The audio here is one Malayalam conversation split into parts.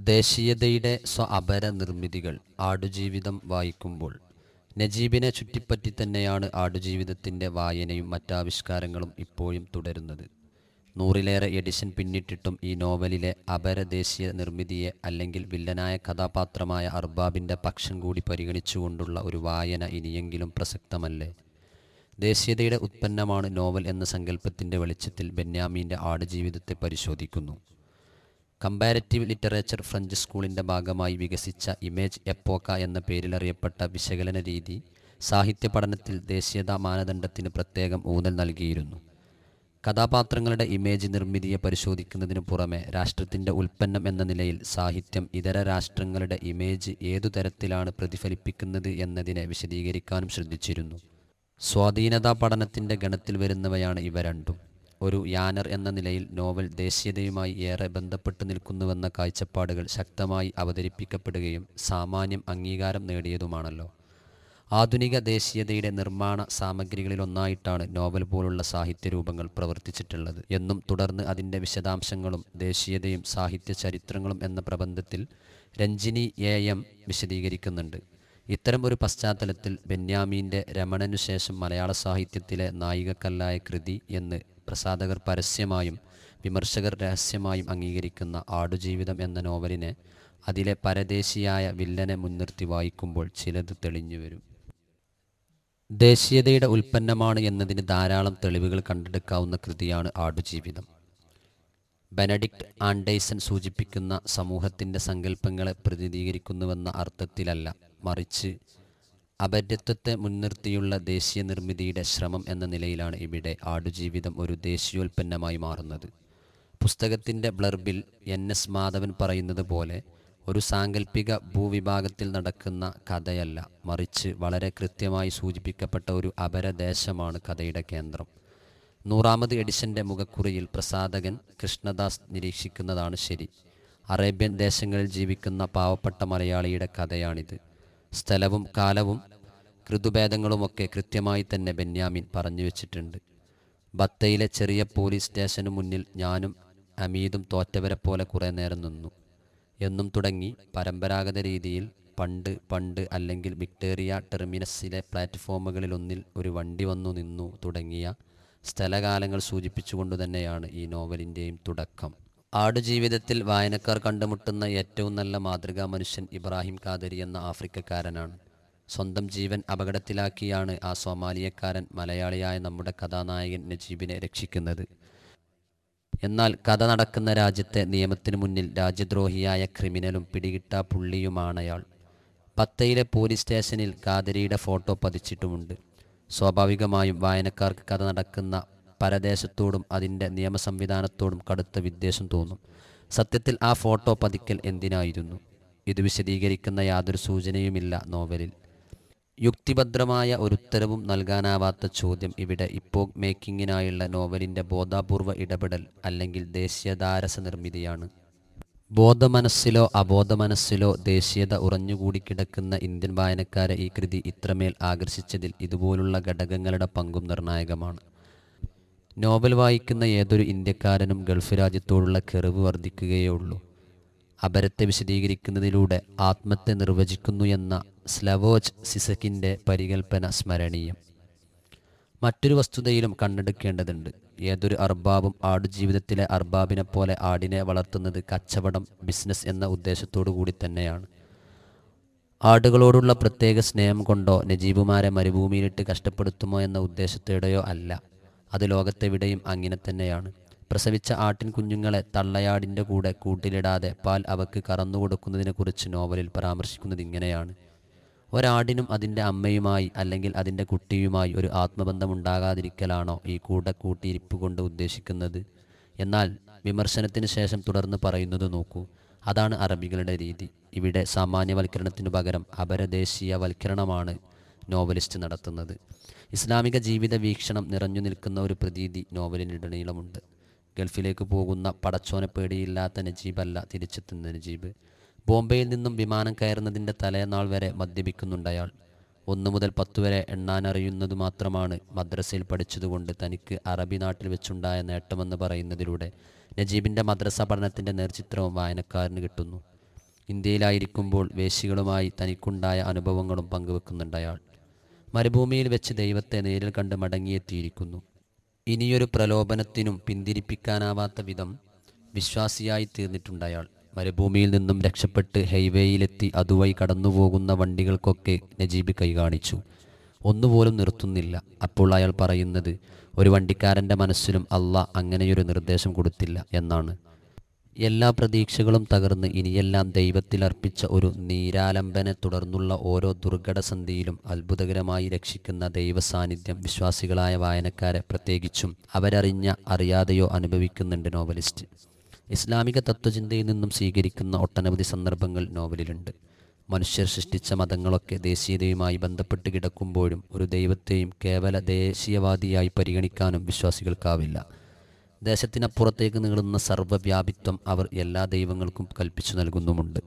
ദേശീയതയുടെ സ്വ അപര നിർമ്മിതികൾ ആടുജീവിതം വായിക്കുമ്പോൾ നജീബിനെ ചുറ്റിപ്പറ്റി തന്നെയാണ് ആടുജീവിതത്തിൻ്റെ വായനയും മറ്റാവിഷ്കാരങ്ങളും ഇപ്പോഴും തുടരുന്നത് നൂറിലേറെ എഡിഷൻ പിന്നിട്ടിട്ടും ഈ നോവലിലെ അപരദേശീയ നിർമ്മിതിയെ അല്ലെങ്കിൽ വില്ലനായ കഥാപാത്രമായ അർബാബിൻ്റെ പക്ഷം കൂടി പരിഗണിച്ചുകൊണ്ടുള്ള ഒരു വായന ഇനിയെങ്കിലും പ്രസക്തമല്ലേ ദേശീയതയുടെ ഉത്പന്നമാണ് നോവൽ എന്ന സങ്കല്പത്തിൻ്റെ വെളിച്ചത്തിൽ ബെന്യാമീൻ്റെ ആടുജീവിതത്തെ പരിശോധിക്കുന്നു കമ്പാരറ്റീവ് ലിറ്ററേച്ചർ ഫ്രഞ്ച് സ്കൂളിൻ്റെ ഭാഗമായി വികസിച്ച ഇമേജ് എപ്പോക്ക എന്ന പേരിലറിയപ്പെട്ട വിശകലന രീതി സാഹിത്യ പഠനത്തിൽ ദേശീയതാ മാനദണ്ഡത്തിന് പ്രത്യേകം ഊന്നൽ നൽകിയിരുന്നു കഥാപാത്രങ്ങളുടെ ഇമേജ് നിർമ്മിതിയെ പരിശോധിക്കുന്നതിനു പുറമെ രാഷ്ട്രത്തിൻ്റെ ഉൽപ്പന്നം എന്ന നിലയിൽ സാഹിത്യം ഇതര രാഷ്ട്രങ്ങളുടെ ഇമേജ് ഏതു തരത്തിലാണ് പ്രതിഫലിപ്പിക്കുന്നത് എന്നതിനെ വിശദീകരിക്കാനും ശ്രദ്ധിച്ചിരുന്നു സ്വാധീനതാ പഠനത്തിൻ്റെ ഗണത്തിൽ വരുന്നവയാണ് ഇവ രണ്ടും ഒരു യാനർ എന്ന നിലയിൽ നോവൽ ദേശീയതയുമായി ഏറെ ബന്ധപ്പെട്ടു നിൽക്കുന്നുവെന്ന കാഴ്ചപ്പാടുകൾ ശക്തമായി അവതരിപ്പിക്കപ്പെടുകയും സാമാന്യം അംഗീകാരം നേടിയതുമാണല്ലോ ആധുനിക ദേശീയതയുടെ നിർമ്മാണ സാമഗ്രികളിലൊന്നായിട്ടാണ് നോവൽ പോലുള്ള സാഹിത്യരൂപങ്ങൾ പ്രവർത്തിച്ചിട്ടുള്ളത് എന്നും തുടർന്ന് അതിൻ്റെ വിശദാംശങ്ങളും ദേശീയതയും സാഹിത്യ ചരിത്രങ്ങളും എന്ന പ്രബന്ധത്തിൽ രഞ്ജിനി എ എം വിശദീകരിക്കുന്നുണ്ട് ഇത്തരം ഒരു പശ്ചാത്തലത്തിൽ ബെന്യാമീൻ്റെ രമണനു ശേഷം മലയാള സാഹിത്യത്തിലെ നായികക്കല്ലായ കൃതി എന്ന് പ്രസാധകർ പരസ്യമായും വിമർശകർ രഹസ്യമായും അംഗീകരിക്കുന്ന ആടുജീവിതം എന്ന നോവലിനെ അതിലെ പരദേശിയായ വില്ലനെ മുൻനിർത്തി വായിക്കുമ്പോൾ ചിലത് തെളിഞ്ഞുവരും ദേശീയതയുടെ ഉൽപ്പന്നമാണ് എന്നതിന് ധാരാളം തെളിവുകൾ കണ്ടെടുക്കാവുന്ന കൃതിയാണ് ആടുജീവിതം ബെനഡിക്ട് ആൻഡേഴ്സൺ സൂചിപ്പിക്കുന്ന സമൂഹത്തിൻ്റെ സങ്കല്പങ്ങളെ പ്രതിനിധീകരിക്കുന്നുവെന്ന അർത്ഥത്തിലല്ല മറിച്ച് അപര്യത്വത്തെ മുൻനിർത്തിയുള്ള ദേശീയ നിർമ്മിതിയുടെ ശ്രമം എന്ന നിലയിലാണ് ഇവിടെ ആടുജീവിതം ഒരു ദേശീയോൽപ്പന്നമായി മാറുന്നത് പുസ്തകത്തിൻ്റെ ബ്ലർബിൽ എൻ എസ് മാധവൻ പറയുന്നത് പോലെ ഒരു സാങ്കല്പിക ഭൂവിഭാഗത്തിൽ നടക്കുന്ന കഥയല്ല മറിച്ച് വളരെ കൃത്യമായി സൂചിപ്പിക്കപ്പെട്ട ഒരു അപരദേശമാണ് കഥയുടെ കേന്ദ്രം നൂറാമത് എഡിഷൻ്റെ മുഖക്കുറിയിൽ പ്രസാധകൻ കൃഷ്ണദാസ് നിരീക്ഷിക്കുന്നതാണ് ശരി അറേബ്യൻ ദേശങ്ങളിൽ ജീവിക്കുന്ന പാവപ്പെട്ട മലയാളിയുടെ കഥയാണിത് സ്ഥലവും കാലവും ഋതുഭേദങ്ങളുമൊക്കെ കൃത്യമായി തന്നെ ബെന്യാമിൻ പറഞ്ഞു വെച്ചിട്ടുണ്ട് ബത്തയിലെ ചെറിയ പോലീസ് സ്റ്റേഷനു മുന്നിൽ ഞാനും അമീദും തോറ്റവരെ പോലെ കുറേ നേരം നിന്നു എന്നും തുടങ്ങി പരമ്പരാഗത രീതിയിൽ പണ്ട് പണ്ട് അല്ലെങ്കിൽ വിക്ടോറിയ ടെർമിനസിലെ പ്ലാറ്റ്ഫോമുകളിലൊന്നിൽ ഒരു വണ്ടി വന്നു നിന്നു തുടങ്ങിയ സ്ഥലകാലങ്ങൾ സൂചിപ്പിച്ചുകൊണ്ടു തന്നെയാണ് ഈ നോവലിൻ്റെയും തുടക്കം ആടുജീവിതത്തിൽ വായനക്കാർ കണ്ടുമുട്ടുന്ന ഏറ്റവും നല്ല മാതൃകാ മനുഷ്യൻ ഇബ്രാഹിം കാദരി എന്ന ആഫ്രിക്കക്കാരനാണ് സ്വന്തം ജീവൻ അപകടത്തിലാക്കിയാണ് ആ സോമാലിയക്കാരൻ മലയാളിയായ നമ്മുടെ കഥാനായകൻ നജീബിനെ രക്ഷിക്കുന്നത് എന്നാൽ കഥ നടക്കുന്ന രാജ്യത്തെ നിയമത്തിനു മുന്നിൽ രാജ്യദ്രോഹിയായ ക്രിമിനലും പിടികിട്ടാ പുള്ളിയുമാണയാൾ പത്തയിലെ പോലീസ് സ്റ്റേഷനിൽ കാദരിയുടെ ഫോട്ടോ പതിച്ചിട്ടുമുണ്ട് സ്വാഭാവികമായും വായനക്കാർക്ക് കഥ നടക്കുന്ന പരദേശത്തോടും അതിൻ്റെ നിയമ സംവിധാനത്തോടും കടുത്ത വിദ്വേഷം തോന്നും സത്യത്തിൽ ആ ഫോട്ടോ പതിക്കൽ എന്തിനായിരുന്നു ഇത് വിശദീകരിക്കുന്ന യാതൊരു സൂചനയുമില്ല നോവലിൽ യുക്തിഭദ്രമായ ഒരുത്തരവും നൽകാനാവാത്ത ചോദ്യം ഇവിടെ ഇപ്പോൾ മേക്കിങ്ങിനായുള്ള നോവലിൻ്റെ ബോധപൂർവ ഇടപെടൽ അല്ലെങ്കിൽ ദേശീയതാരസ നിർമ്മിതിയാണ് ബോധമനസ്സിലോ അബോധമനസ്സിലോ ദേശീയത ഉറഞ്ഞുകൂടി കിടക്കുന്ന ഇന്ത്യൻ വായനക്കാരെ ഈ കൃതി ഇത്രമേൽ ആകർഷിച്ചതിൽ ഇതുപോലുള്ള ഘടകങ്ങളുടെ പങ്കും നിർണായകമാണ് നോവൽ വായിക്കുന്ന ഏതൊരു ഇന്ത്യക്കാരനും ഗൾഫ് രാജ്യത്തോടുള്ള കെറിവ് വർദ്ധിക്കുകയേ ഉള്ളൂ അപരത്തെ വിശദീകരിക്കുന്നതിലൂടെ ആത്മത്തെ നിർവചിക്കുന്നു എന്ന സ്ലവോജ് സിസക്കിൻ്റെ പരികൽപ്പന സ്മരണീയം മറ്റൊരു വസ്തുതയിലും കണ്ണെടുക്കേണ്ടതുണ്ട് ഏതൊരു അർബാബും ആടുജീവിതത്തിലെ അർബാബിനെ പോലെ ആടിനെ വളർത്തുന്നത് കച്ചവടം ബിസിനസ് എന്ന ഉദ്ദേശത്തോടു കൂടി തന്നെയാണ് ആടുകളോടുള്ള പ്രത്യേക സ്നേഹം കൊണ്ടോ നജീബുമാരെ മരുഭൂമിയിലിട്ട് കഷ്ടപ്പെടുത്തുമോ എന്ന ഉദ്ദേശത്തോടെയോ അല്ല അത് ലോകത്തെവിടെയും അങ്ങനെ തന്നെയാണ് പ്രസവിച്ച ആട്ടിൻ കുഞ്ഞുങ്ങളെ തള്ളയാടിൻ്റെ കൂടെ കൂട്ടിലിടാതെ പാൽ അവക്ക് കറന്നു കൊടുക്കുന്നതിനെക്കുറിച്ച് നോവലിൽ പരാമർശിക്കുന്നത് ഇങ്ങനെയാണ് ഒരാടിനും അതിൻ്റെ അമ്മയുമായി അല്ലെങ്കിൽ അതിൻ്റെ കുട്ടിയുമായി ഒരു ആത്മബന്ധമുണ്ടാകാതിരിക്കലാണോ ഈ കൂട കൂട്ടിയിരിപ്പ് കൊണ്ട് ഉദ്ദേശിക്കുന്നത് എന്നാൽ വിമർശനത്തിന് ശേഷം തുടർന്ന് പറയുന്നത് നോക്കൂ അതാണ് അറബികളുടെ രീതി ഇവിടെ സാമാന്യവൽക്കരണത്തിനു പകരം അപരദേശീയവൽക്കരണമാണ് നോവലിസ്റ്റ് നടത്തുന്നത് ഇസ്ലാമിക ജീവിത വീക്ഷണം നിറഞ്ഞു നിൽക്കുന്ന ഒരു പ്രതീതി നോവലിനിടനീളമുണ്ട് ഗൾഫിലേക്ക് പോകുന്ന പടച്ചോനെ പേടിയില്ലാത്ത നജീബല്ല തിരിച്ചെത്തുന്ന നജീബ് ബോംബെയിൽ നിന്നും വിമാനം കയറുന്നതിൻ്റെ തലേനാൾ വരെ മദ്യപിക്കുന്നുണ്ടയാൾ ഒന്നു മുതൽ പത്ത് വരെ എണ്ണാനറിയുന്നത് മാത്രമാണ് മദ്രസയിൽ പഠിച്ചതുകൊണ്ട് തനിക്ക് അറബി നാട്ടിൽ വെച്ചുണ്ടായ നേട്ടമെന്ന് പറയുന്നതിലൂടെ നജീബിൻ്റെ മദ്രസ പഠനത്തിൻ്റെ നേർചിത്രവും വായനക്കാരന് കിട്ടുന്നു ഇന്ത്യയിലായിരിക്കുമ്പോൾ വേശികളുമായി തനിക്കുണ്ടായ അനുഭവങ്ങളും പങ്കുവെക്കുന്നുണ്ട് അയാൾ മരുഭൂമിയിൽ വെച്ച് ദൈവത്തെ നേരിൽ കണ്ട് മടങ്ങിയെത്തിയിരിക്കുന്നു ഇനിയൊരു പ്രലോഭനത്തിനും പിന്തിരിപ്പിക്കാനാവാത്ത വിധം വിശ്വാസിയായി തീർന്നിട്ടുണ്ട് അയാൾ മരുഭൂമിയിൽ നിന്നും രക്ഷപ്പെട്ട് ഹൈവേയിലെത്തി അതുവഴി കടന്നുപോകുന്ന വണ്ടികൾക്കൊക്കെ നജീബ് കൈകാണിച്ചു ഒന്നുപോലും നിർത്തുന്നില്ല അപ്പോൾ അയാൾ പറയുന്നത് ഒരു വണ്ടിക്കാരൻ്റെ മനസ്സിലും അല്ല അങ്ങനെയൊരു നിർദ്ദേശം കൊടുത്തില്ല എന്നാണ് എല്ലാ പ്രതീക്ഷകളും തകർന്ന് ഇനിയെല്ലാം ദൈവത്തിൽ അർപ്പിച്ച ഒരു നീരാലംബനെ തുടർന്നുള്ള ഓരോ ദുർഘടസന്ധിയിലും അത്ഭുതകരമായി രക്ഷിക്കുന്ന ദൈവസാന്നിധ്യം വിശ്വാസികളായ വായനക്കാരെ പ്രത്യേകിച്ചും അവരറിഞ്ഞ അറിയാതെയോ അനുഭവിക്കുന്നുണ്ട് നോവലിസ്റ്റ് ഇസ്ലാമിക തത്വചിന്തയിൽ നിന്നും സ്വീകരിക്കുന്ന ഒട്ടനവധി സന്ദർഭങ്ങൾ നോവലിലുണ്ട് മനുഷ്യർ സൃഷ്ടിച്ച മതങ്ങളൊക്കെ ദേശീയതയുമായി ബന്ധപ്പെട്ട് കിടക്കുമ്പോഴും ഒരു ദൈവത്തെയും കേവല ദേശീയവാദിയായി പരിഗണിക്കാനും വിശ്വാസികൾക്കാവില്ല ദേശത്തിനപ്പുറത്തേക്ക് നീളുന്ന സർവ്വവ്യാപിത്വം അവർ എല്ലാ ദൈവങ്ങൾക്കും കൽപ്പിച്ചു നൽകുന്നുമുണ്ട്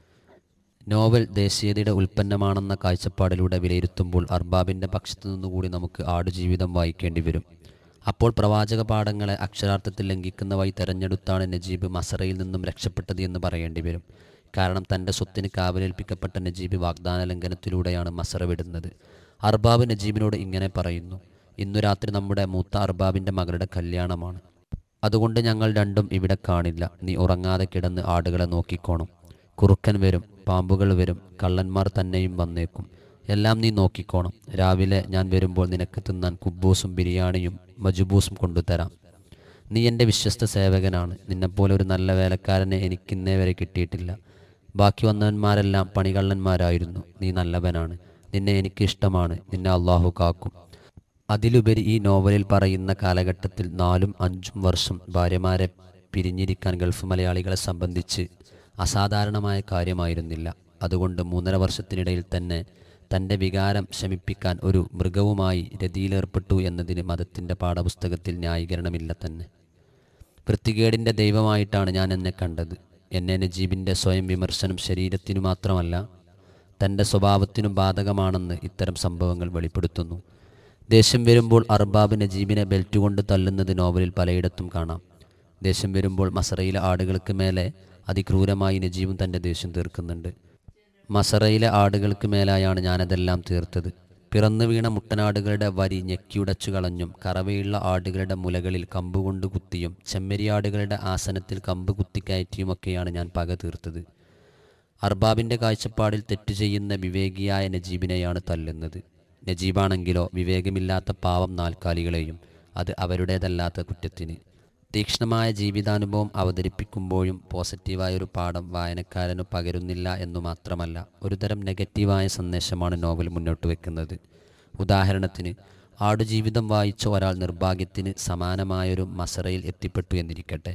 നോവൽ ദേശീയതയുടെ ഉൽപ്പന്നമാണെന്ന കാഴ്ചപ്പാടിലൂടെ വിലയിരുത്തുമ്പോൾ അർബാബിൻ്റെ പക്ഷത്തു നിന്നുകൂടി നമുക്ക് ആടുജീവിതം വായിക്കേണ്ടി വരും അപ്പോൾ പ്രവാചക പാഠങ്ങളെ അക്ഷരാർത്ഥത്തിൽ ലംഘിക്കുന്ന വഴി തെരഞ്ഞെടുത്താണ് നജീബ് മസറയിൽ നിന്നും രക്ഷപ്പെട്ടത് എന്ന് പറയേണ്ടി വരും കാരണം തൻ്റെ സ്വത്തിന് കാവലേൽപ്പിക്കപ്പെട്ട നജീബ് വാഗ്ദാന ലംഘനത്തിലൂടെയാണ് മസറ വിടുന്നത് അർബാബ് നജീബിനോട് ഇങ്ങനെ പറയുന്നു ഇന്നു രാത്രി നമ്മുടെ മൂത്ത അർബാബിൻ്റെ മകളുടെ കല്യാണമാണ് അതുകൊണ്ട് ഞങ്ങൾ രണ്ടും ഇവിടെ കാണില്ല നീ ഉറങ്ങാതെ കിടന്ന് ആടുകളെ നോക്കിക്കോണം കുറുക്കൻ വരും പാമ്പുകൾ വരും കള്ളന്മാർ തന്നെയും വന്നേക്കും എല്ലാം നീ നോക്കിക്കോണം രാവിലെ ഞാൻ വരുമ്പോൾ നിനക്ക് തിന്നാൻ കുബൂസും ബിരിയാണിയും മജുബൂസും കൊണ്ടുതരാം നീ എൻ്റെ വിശ്വസ്ത സേവകനാണ് നിന്നെപ്പോലെ ഒരു നല്ല വേലക്കാരനെ എനിക്കിന്നേ വരെ കിട്ടിയിട്ടില്ല ബാക്കി വന്നവന്മാരെല്ലാം പണികള്ളന്മാരായിരുന്നു നീ നല്ലവനാണ് നിന്നെ എനിക്ക് ഇഷ്ടമാണ് നിന്നെ അള്ളാഹു കാക്കും അതിലുപരി ഈ നോവലിൽ പറയുന്ന കാലഘട്ടത്തിൽ നാലും അഞ്ചും വർഷം ഭാര്യമാരെ പിരിഞ്ഞിരിക്കാൻ ഗൾഫ് മലയാളികളെ സംബന്ധിച്ച് അസാധാരണമായ കാര്യമായിരുന്നില്ല അതുകൊണ്ട് മൂന്നര വർഷത്തിനിടയിൽ തന്നെ തൻ്റെ വികാരം ശമിപ്പിക്കാൻ ഒരു മൃഗവുമായി രതിയിലേർപ്പെട്ടു എന്നതിന് മതത്തിൻ്റെ പാഠപുസ്തകത്തിൽ ന്യായീകരണമില്ല തന്നെ വൃത്തികേടിൻ്റെ ദൈവമായിട്ടാണ് ഞാൻ എന്നെ കണ്ടത് എന്നെ നജീബിൻ്റെ സ്വയം വിമർശനം ശരീരത്തിനു മാത്രമല്ല തൻ്റെ സ്വഭാവത്തിനും ബാധകമാണെന്ന് ഇത്തരം സംഭവങ്ങൾ വെളിപ്പെടുത്തുന്നു ദേഷ്യം വരുമ്പോൾ അർബാബ് നജീബിനെ ബെൽറ്റ് കൊണ്ട് തള്ളുന്നത് നോവലിൽ പലയിടത്തും കാണാം ദേഷ്യം വരുമ്പോൾ മസറയിലെ ആടുകൾക്ക് മേലെ അതിക്രൂരമായി നജീബും തൻ്റെ ദേഷ്യം തീർക്കുന്നുണ്ട് മസറയിലെ ആടുകൾക്ക് മേലായാണ് ഞാനതെല്ലാം തീർത്തത് പിറന്നു വീണ മുട്ടനാടുകളുടെ വരി ഞെക്കിയുടച്ചു കളഞ്ഞും കറവയുള്ള ആടുകളുടെ മുലകളിൽ കമ്പുകൊണ്ട് കുത്തിയും ചെമ്മരിയാടുകളുടെ ആസനത്തിൽ കമ്പ് കുത്തിക്കയറ്റിയുമൊക്കെയാണ് ഞാൻ പക തീർത്തത് അർബാബിൻ്റെ കാഴ്ചപ്പാടിൽ തെറ്റ് ചെയ്യുന്ന വിവേകിയായ നജീബിനെയാണ് തല്ലുന്നത് നജീബാണെങ്കിലോ വിവേകമില്ലാത്ത പാവം നാൽക്കാലികളെയും അത് അവരുടേതല്ലാത്ത കുറ്റത്തിന് തീക്ഷ്ണമായ ജീവിതാനുഭവം അവതരിപ്പിക്കുമ്പോഴും പോസിറ്റീവായ ഒരു പാഠം വായനക്കാരന് പകരുന്നില്ല എന്നു മാത്രമല്ല ഒരുതരം നെഗറ്റീവായ സന്ദേശമാണ് നോവൽ മുന്നോട്ട് വെക്കുന്നത് ഉദാഹരണത്തിന് ആടുജീവിതം വായിച്ച ഒരാൾ നിർഭാഗ്യത്തിന് സമാനമായൊരു മസറയിൽ എത്തിപ്പെട്ടു എന്നിരിക്കട്ടെ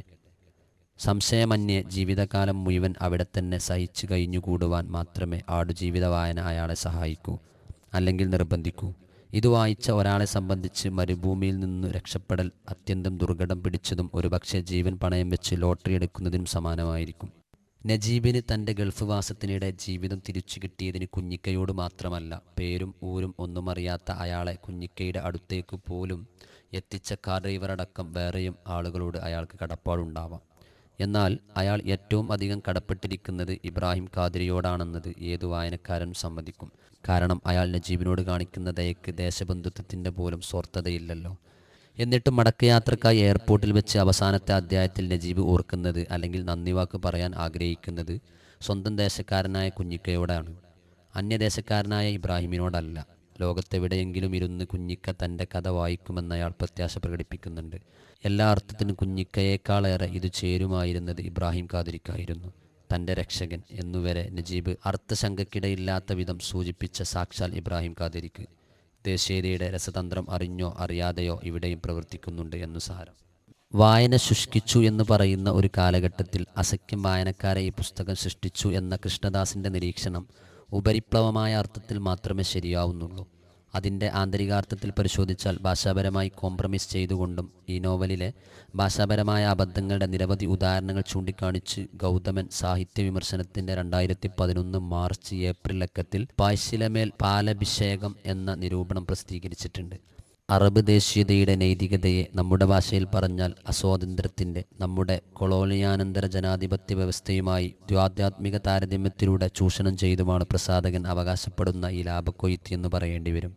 സംശയമന്യേ ജീവിതകാലം മുഴുവൻ അവിടെ തന്നെ സഹിച്ചു കഴിഞ്ഞുകൂടുവാൻ മാത്രമേ ആടുജീവിത വായന അയാളെ സഹായിക്കൂ അല്ലെങ്കിൽ നിർബന്ധിക്കൂ ഇത് വായിച്ച ഒരാളെ സംബന്ധിച്ച് മരുഭൂമിയിൽ നിന്ന് രക്ഷപ്പെടൽ അത്യന്തം ദുർഘടം പിടിച്ചതും ഒരുപക്ഷെ ജീവൻ പണയം വെച്ച് ലോട്ടറി എടുക്കുന്നതിനും സമാനമായിരിക്കും നജീബിന് തൻ്റെ ഗൾഫ് വാസത്തിനിടെ ജീവിതം തിരിച്ചു കിട്ടിയതിന് കുഞ്ഞിക്കയോട് മാത്രമല്ല പേരും ഊരും ഒന്നും അറിയാത്ത അയാളെ കുഞ്ഞിക്കയുടെ അടുത്തേക്ക് പോലും എത്തിച്ച കാർ ഡ്രൈവറടക്കം വേറെയും ആളുകളോട് അയാൾക്ക് കടപ്പാടുണ്ടാവാം എന്നാൽ അയാൾ ഏറ്റവും അധികം കടപ്പെട്ടിരിക്കുന്നത് ഇബ്രാഹിം ഖാദിരിയോടാണെന്നത് ഏതു വായനക്കാരൻ സമ്മതിക്കും കാരണം അയാൾ നജീബിനോട് കാണിക്കുന്ന ദയക്ക് ദേശബന്ധുത്വത്തിൻ്റെ പോലും സ്വാർത്ഥതയില്ലല്ലോ എന്നിട്ടും മടക്കയാത്രക്കായി എയർപോർട്ടിൽ വെച്ച് അവസാനത്തെ അധ്യായത്തിൽ നജീബ് ഓർക്കുന്നത് അല്ലെങ്കിൽ നന്ദി വാക്ക് പറയാൻ ആഗ്രഹിക്കുന്നത് സ്വന്തം ദേശക്കാരനായ കുഞ്ഞിക്കയോടാണ് അന്യദേശക്കാരനായ ഇബ്രാഹിമിനോടല്ല ലോകത്തെവിടെയെങ്കിലും ഇരുന്ന് കുഞ്ഞിക്ക തൻ്റെ കഥ വായിക്കുമെന്ന് അയാൾ പ്രത്യാശ പ്രകടിപ്പിക്കുന്നുണ്ട് എല്ലാ അർത്ഥത്തിനും കുഞ്ഞിക്കയേക്കാളേറെ ഇത് ചേരുമായിരുന്നത് ഇബ്രാഹിം ഖാദിരിക്കായിരുന്നു തൻ്റെ രക്ഷകൻ എന്നുവരെ നജീബ് അർത്ഥശങ്കക്കിടയില്ലാത്ത വിധം സൂചിപ്പിച്ച സാക്ഷാൽ ഇബ്രാഹിം ഖാദിരിക്ക് ദേശീയതയുടെ രസതന്ത്രം അറിഞ്ഞോ അറിയാതെയോ ഇവിടെയും പ്രവർത്തിക്കുന്നുണ്ട് എന്നു സാരം വായന ശുഷ്കിച്ചു എന്ന് പറയുന്ന ഒരു കാലഘട്ടത്തിൽ അസഖ്യം വായനക്കാരെ ഈ പുസ്തകം സൃഷ്ടിച്ചു എന്ന കൃഷ്ണദാസിൻ്റെ നിരീക്ഷണം ഉപരിപ്ലവമായ അർത്ഥത്തിൽ മാത്രമേ ശരിയാവുന്നുള്ളൂ അതിൻ്റെ ആന്തരികാർത്ഥത്തിൽ പരിശോധിച്ചാൽ ഭാഷാപരമായി കോംപ്രമൈസ് ചെയ്തുകൊണ്ടും ഈ നോവലിലെ ഭാഷാപരമായ അബദ്ധങ്ങളുടെ നിരവധി ഉദാഹരണങ്ങൾ ചൂണ്ടിക്കാണിച്ച് ഗൗതമൻ സാഹിത്യ വിമർശനത്തിൻ്റെ രണ്ടായിരത്തി പതിനൊന്ന് മാർച്ച് ഏപ്രിൽ ലക്കത്തിൽ പായ്ശിലമേൽ പാലഭിഷേകം എന്ന നിരൂപണം പ്രസിദ്ധീകരിച്ചിട്ടുണ്ട് അറബ് ദേശീയതയുടെ നൈതികതയെ നമ്മുടെ ഭാഷയിൽ പറഞ്ഞാൽ അസ്വാതന്ത്ര്യത്തിൻ്റെ നമ്മുടെ കൊളോണിയാനന്തര ജനാധിപത്യ വ്യവസ്ഥയുമായി ദ്വാധ്യാത്മിക താരതമ്യത്തിലൂടെ ചൂഷണം ചെയ്തുമാണ് പ്രസാധകൻ അവകാശപ്പെടുന്ന ഈ ലാഭക്കൊയ്ത്ത് എന്ന് പറയേണ്ടി വരും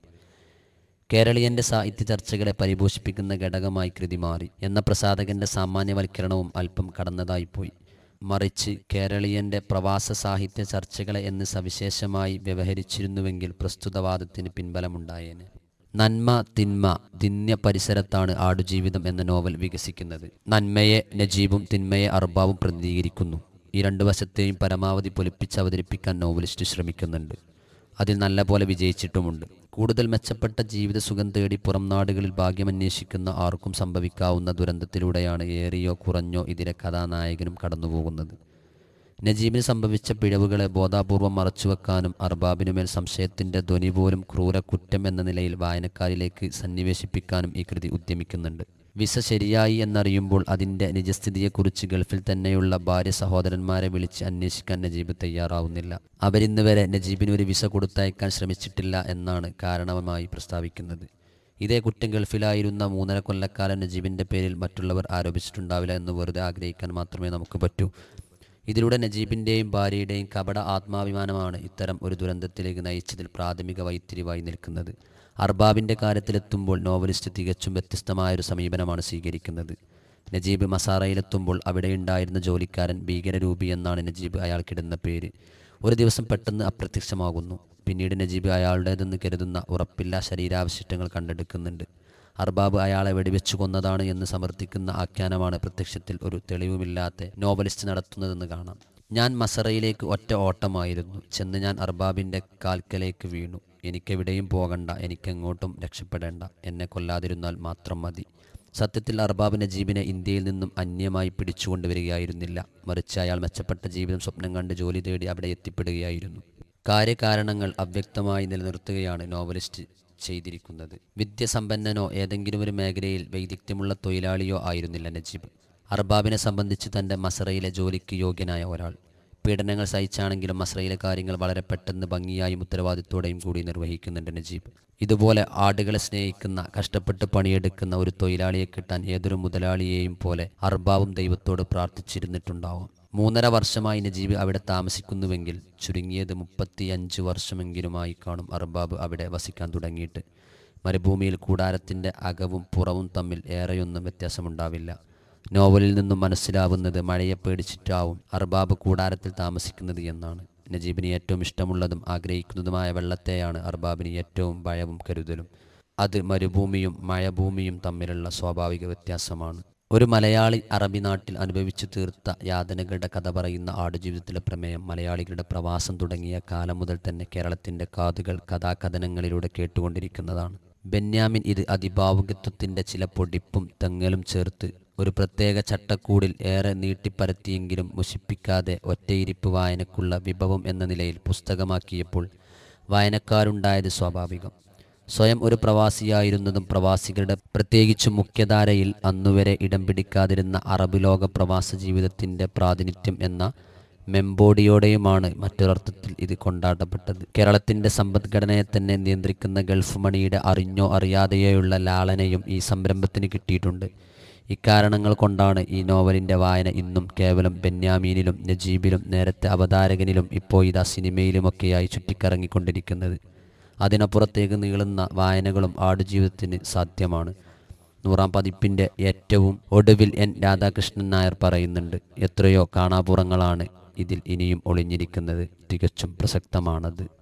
കേരളീയന്റെ സാഹിത്യ ചർച്ചകളെ പരിപോഷിപ്പിക്കുന്ന ഘടകമായി കൃതി മാറി എന്ന പ്രസാധകന്റെ സാമാന്യവൽക്കരണവും അല്പം കടന്നതായിപ്പോയി മറിച്ച് കേരളീയന്റെ പ്രവാസ സാഹിത്യ ചർച്ചകളെ എന്ന് സവിശേഷമായി വ്യവഹരിച്ചിരുന്നുവെങ്കിൽ പ്രസ്തുത വാദത്തിന് പിൻബലമുണ്ടായേനെ നന്മ തിന്മ ദിന്യ പരിസരത്താണ് ആടുജീവിതം എന്ന നോവൽ വികസിക്കുന്നത് നന്മയെ നജീബും തിന്മയെ അർബാവും പ്രതിനിധീകരിക്കുന്നു ഈ രണ്ടു വശത്തെയും പരമാവധി പൊലിപ്പിച്ച് അവതരിപ്പിക്കാൻ നോവലിസ്റ്റ് ശ്രമിക്കുന്നുണ്ട് അതിൽ നല്ല പോലെ വിജയിച്ചിട്ടുമുണ്ട് കൂടുതൽ മെച്ചപ്പെട്ട ജീവിത സുഖം തേടി പുറം നാടുകളിൽ ഭാഗ്യമന്വേഷിക്കുന്ന ആർക്കും സംഭവിക്കാവുന്ന ദുരന്തത്തിലൂടെയാണ് ഏറിയോ കുറഞ്ഞോ ഇതിലെ കഥാനായകനും കടന്നുപോകുന്നത് നജീബിന് സംഭവിച്ച പിഴവുകളെ ബോധാപൂർവം മറച്ചുവെക്കാനും അർബാബിനുമേൽ സംശയത്തിന്റെ ധ്വനി പോലും ക്രൂര കുറ്റം എന്ന നിലയിൽ വായനക്കാരിലേക്ക് സന്നിവേശിപ്പിക്കാനും ഈ കൃതി ഉദ്യമിക്കുന്നുണ്ട് വിസ ശരിയായി എന്നറിയുമ്പോൾ അതിൻ്റെ നിജസ്ഥിതിയെക്കുറിച്ച് ഗൾഫിൽ തന്നെയുള്ള ഭാര്യ സഹോദരന്മാരെ വിളിച്ച് അന്വേഷിക്കാൻ നജീബ് തയ്യാറാവുന്നില്ല അവരിന്ന് വരെ നജീബിന് ഒരു വിസ കൊടുത്തയക്കാൻ ശ്രമിച്ചിട്ടില്ല എന്നാണ് കാരണമായി പ്രസ്താവിക്കുന്നത് ഇതേ കുറ്റം ഗൾഫിലായിരുന്ന മൂന്നര കൊല്ലക്കാലം നജീബിൻ്റെ പേരിൽ മറ്റുള്ളവർ ആരോപിച്ചിട്ടുണ്ടാവില്ല എന്ന് വെറുതെ ആഗ്രഹിക്കാൻ മാത്രമേ നമുക്ക് പറ്റൂ ഇതിലൂടെ നജീബിൻ്റെയും ഭാര്യയുടെയും കപട ആത്മാഭിമാനമാണ് ഇത്തരം ഒരു ദുരന്തത്തിലേക്ക് നയിച്ചതിൽ പ്രാഥമിക വൈത്തിരിവായി നിൽക്കുന്നത് അർബാബിൻ്റെ കാര്യത്തിലെത്തുമ്പോൾ നോവലിസ്റ്റ് തികച്ചും വ്യത്യസ്തമായൊരു സമീപനമാണ് സ്വീകരിക്കുന്നത് നജീബ് മസാറയിലെത്തുമ്പോൾ അവിടെയുണ്ടായിരുന്ന ജോലിക്കാരൻ ഭീകരരൂപി എന്നാണ് നജീബ് അയാൾക്കിടുന്ന പേര് ഒരു ദിവസം പെട്ടെന്ന് അപ്രത്യക്ഷമാകുന്നു പിന്നീട് നജീബ് അയാളുടേതെന്ന് കരുതുന്ന ഉറപ്പില്ല ശരീരാവശിഷ്ടങ്ങൾ കണ്ടെടുക്കുന്നുണ്ട് അർബാബ് അയാളെ വെടിവെച്ചു കൊന്നതാണ് എന്ന് സമർത്ഥിക്കുന്ന ആഖ്യാനമാണ് പ്രത്യക്ഷത്തിൽ ഒരു തെളിവുമില്ലാത്ത നോവലിസ്റ്റ് നടത്തുന്നതെന്ന് കാണാം ഞാൻ മസറയിലേക്ക് ഒറ്റ ഓട്ടമായിരുന്നു ചെന്ന് ഞാൻ അർബാബിൻ്റെ കാൽക്കലേക്ക് വീണു എനിക്കെവിടെയും പോകണ്ട എനിക്കെങ്ങോട്ടും രക്ഷപ്പെടേണ്ട എന്നെ കൊല്ലാതിരുന്നാൽ മാത്രം മതി സത്യത്തിൽ അർബാബ് നജീബിനെ ഇന്ത്യയിൽ നിന്നും അന്യമായി പിടിച്ചുകൊണ്ടുവരികയായിരുന്നില്ല മറിച്ച് അയാൾ മെച്ചപ്പെട്ട ജീവിതം സ്വപ്നം കണ്ട് ജോലി തേടി അവിടെ എത്തിപ്പെടുകയായിരുന്നു കാര്യകാരണങ്ങൾ അവ്യക്തമായി നിലനിർത്തുകയാണ് നോവലിസ്റ്റ് ചെയ്തിരിക്കുന്നത് വിദ്യസമ്പന്നനോ ഏതെങ്കിലും ഒരു മേഖലയിൽ വൈദഗ്ധ്യമുള്ള തൊഴിലാളിയോ ആയിരുന്നില്ല നജീബ് അർബാബിനെ സംബന്ധിച്ച് തൻ്റെ മസറയിലെ ജോലിക്ക് യോഗ്യനായ ഒരാൾ പീഡനങ്ങൾ സഹിച്ചാണെങ്കിലും മസറയിലെ കാര്യങ്ങൾ വളരെ പെട്ടെന്ന് ഭംഗിയായും ഉത്തരവാദിത്തോടെയും കൂടി നിർവഹിക്കുന്നുണ്ട് നജീബ് ഇതുപോലെ ആടുകളെ സ്നേഹിക്കുന്ന കഷ്ടപ്പെട്ട് പണിയെടുക്കുന്ന ഒരു തൊഴിലാളിയെ കിട്ടാൻ ഏതൊരു മുതലാളിയെയും പോലെ അർബാബും ദൈവത്തോട് പ്രാർത്ഥിച്ചിരുന്നിട്ടുണ്ടാവും മൂന്നര വർഷമായി നജീബ് അവിടെ താമസിക്കുന്നുവെങ്കിൽ ചുരുങ്ങിയത് മുപ്പത്തി അഞ്ച് വർഷമെങ്കിലുമായി കാണും അർബാബ് അവിടെ വസിക്കാൻ തുടങ്ങിയിട്ട് മരുഭൂമിയിൽ കൂടാരത്തിൻ്റെ അകവും പുറവും തമ്മിൽ ഏറെയൊന്നും വ്യത്യാസമുണ്ടാവില്ല നോവലിൽ നിന്നും മനസ്സിലാവുന്നത് മഴയെ പേടിച്ചിട്ടാവും അർബാബ് കൂടാരത്തിൽ താമസിക്കുന്നത് എന്നാണ് നജീബിന് ഏറ്റവും ഇഷ്ടമുള്ളതും ആഗ്രഹിക്കുന്നതുമായ വെള്ളത്തെയാണ് അർബാബിന് ഏറ്റവും ഭയവും കരുതലും അത് മരുഭൂമിയും മഴഭൂമിയും തമ്മിലുള്ള സ്വാഭാവിക വ്യത്യാസമാണ് ഒരു മലയാളി അറബി നാട്ടിൽ അനുഭവിച്ചു തീർത്ത യാതനകളുടെ കഥ പറയുന്ന ആടുജീവിതത്തിലെ പ്രമേയം മലയാളികളുടെ പ്രവാസം തുടങ്ങിയ കാലം മുതൽ തന്നെ കേരളത്തിൻ്റെ കാതുകൾ കഥാകഥനങ്ങളിലൂടെ കേട്ടുകൊണ്ടിരിക്കുന്നതാണ് ബെന്യാമിൻ ഇത് അതിഭാവുകത്വത്തിൻ്റെ ചില പൊടിപ്പും തെങ്ങലും ചേർത്ത് ഒരു പ്രത്യേക ചട്ടക്കൂടിൽ ഏറെ നീട്ടിപ്പരത്തിയെങ്കിലും മുഷിപ്പിക്കാതെ ഒറ്റയിരിപ്പ് വായനക്കുള്ള വിഭവം എന്ന നിലയിൽ പുസ്തകമാക്കിയപ്പോൾ വായനക്കാരുണ്ടായത് സ്വാഭാവികം സ്വയം ഒരു പ്രവാസിയായിരുന്നതും പ്രവാസികളുടെ പ്രത്യേകിച്ചും മുഖ്യധാരയിൽ അന്നുവരെ ഇടം പിടിക്കാതിരുന്ന അറബ് ലോക പ്രവാസ ജീവിതത്തിൻ്റെ പ്രാതിനിധ്യം എന്ന മെമ്പോഡിയോടെയുമാണ് മറ്റൊരർത്ഥത്തിൽ ഇത് കൊണ്ടാടപ്പെട്ടത് കേരളത്തിൻ്റെ സമ്പദ്ഘടനയെ തന്നെ നിയന്ത്രിക്കുന്ന ഗൾഫ് മണിയുടെ അറിഞ്ഞോ അറിയാതെയോയുള്ള ലാളനയും ഈ സംരംഭത്തിന് കിട്ടിയിട്ടുണ്ട് ഇക്കാരണങ്ങൾ കൊണ്ടാണ് ഈ നോവലിൻ്റെ വായന ഇന്നും കേവലം ബെന്യാമീനിലും നജീബിലും നേരത്തെ അവതാരകനിലും ഇപ്പോൾ ഇതാ സിനിമയിലുമൊക്കെയായി ചുറ്റിക്കറങ്ങിക്കൊണ്ടിരിക്കുന്നത് അതിനപ്പുറത്തേക്ക് നീളുന്ന വായനകളും ആടുജീവിതത്തിന് സാധ്യമാണ് നൂറാം പതിപ്പിൻ്റെ ഏറ്റവും ഒടുവിൽ എൻ രാധാകൃഷ്ണൻ നായർ പറയുന്നുണ്ട് എത്രയോ കാണാപുറങ്ങളാണ് ഇതിൽ ഇനിയും ഒളിഞ്ഞിരിക്കുന്നത് തികച്ചും പ്രസക്തമാണത്